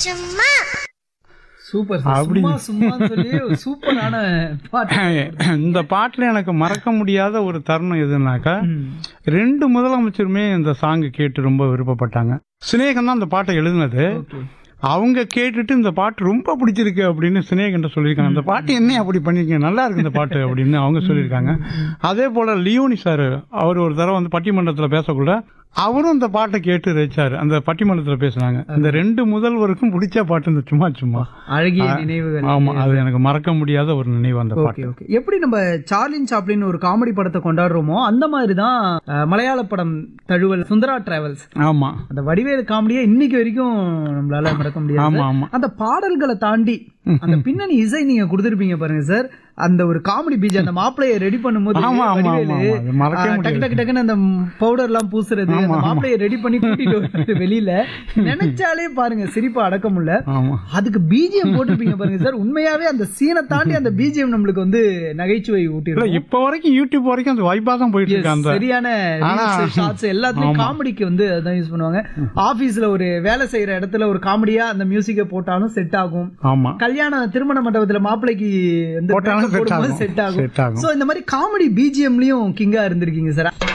சும்மா super sir அப்படி- சும்மா சும்மா சொல்லி ஒரு சூப்பரான பாட்டு இந்த பாட்டுல எனக்கு மறக்க முடியாத ஒரு தருணம் எதுனாக்கா ம். ரெண்டு முதலமைச்சருமே இந்த சாங் கேட்டு ரொம்ப விருப்பப்பட்டாங்க சினேகன் தான் அந்த பாட்டை எழுதினது ஓகே அவங்க கேட்டுட்டு இந்த பாட்டு ரொம்ப பிடிச்சிருக்கு அப்படின்னு சினேகன்ட்ட சொல்லியிருக்காங்க அந்த பாட்டு என்ன அப்படி பண்ணிருக்கீங்க நல்லா இருக்கு இந்த பாட்டு அப்படின்னு அவங்க சொல்லியிருக்காங்க அதே போல லியோனி சார் அவர் ஒரு தடவை வந்து பட்டிமன்றத்துல பேசக்குள்ள அவரும் இந்த பாட்டை கேட்டு ரசிச்சாரு அந்த பட்டிமன்றத்துல பேசுனாங்க இந்த ரெண்டு முதல்வருக்கும் பிடிச்ச பாட்டு இந்த சும்மா சும்மா அழகிய நினைவுகள் ஆமா அது எனக்கு மறக்க முடியாத ஒரு நினைவு அந்த ஓகே பாட்டு ஓகே எப்படி நம்ம சார்லின் சாப்ளின் ஒரு காமெடி படத்தை கொண்டாடுறோமோ அந்த மாதிரி தான் அஹ், மலையாள படம் தழுவல் சுந்தரா டிராவல்ஸ் ஆமா அந்த வடிவேலு காமெடியை இன்னைக்கு வரைக்கும் நம்மளால மறக்க ஆமா முடியாது ஆமா அந்த பாடல்களை தாண்டி அந்த பின்னணி இசை நீங்க கொடுத்திருப்பீங்க பாருங்க சார் அந்த ஒரு காமெடி பீஜ் அந்த மாப்பிளைய ரெடி பண்ணும்போது ஆமா, ஆமா, வடிவேலு, ஆமா, அது மறக்கவே ஆ, டக்கு முடியாது. டக்கு டக்குன்னு அந்த பவுடர் எல்லாம் பூசுறது அந்த மாப்பிளைய ரெடி பண்ணி கூட்டிட்டு வர்றது வெளியில நினைச்சாலே பாருங்க சிரிப்பா அடக்க முடியல ஆமா அதுக்கு பிஜிஎம் போட்டிருப்பீங்க பாருங்க சார் உண்மையாவே அந்த சீனை தாண்டி அந்த பிஜிஎம் நம்மளுக்கு வந்து நகைச்சுவை இல்ல ஊட்டிருக்கும் இப்ப வரைக்கும் யூடியூப் வரைக்கும் அந்த வைப்பா தான் போயிட்டு இருக்கு அந்த சரியான ஆனா- ஷார்ட்ஸ் எல்லாத்துலயும் காமெடிக்கு வந்து அதான் யூஸ் பண்ணுவாங்க ஆபீஸ்ல ஒரு வேலை செய்யற இடத்துல ஒரு காமெடியா அந்த மியூசிக்கை போட்டாலும் செட் ஆகும் ஆமா கல்யாண திருமண மண்டபத்துல மாப்பிள்ளைக்கு வந்து போட்டாலும் set ஆகும். செட் ஆகும் Set ஆகும். சோ இந்த மாதிரி காமெடி பிஜிஎம்லயும் கிங்கா இருந்திருக்கீங்க சார்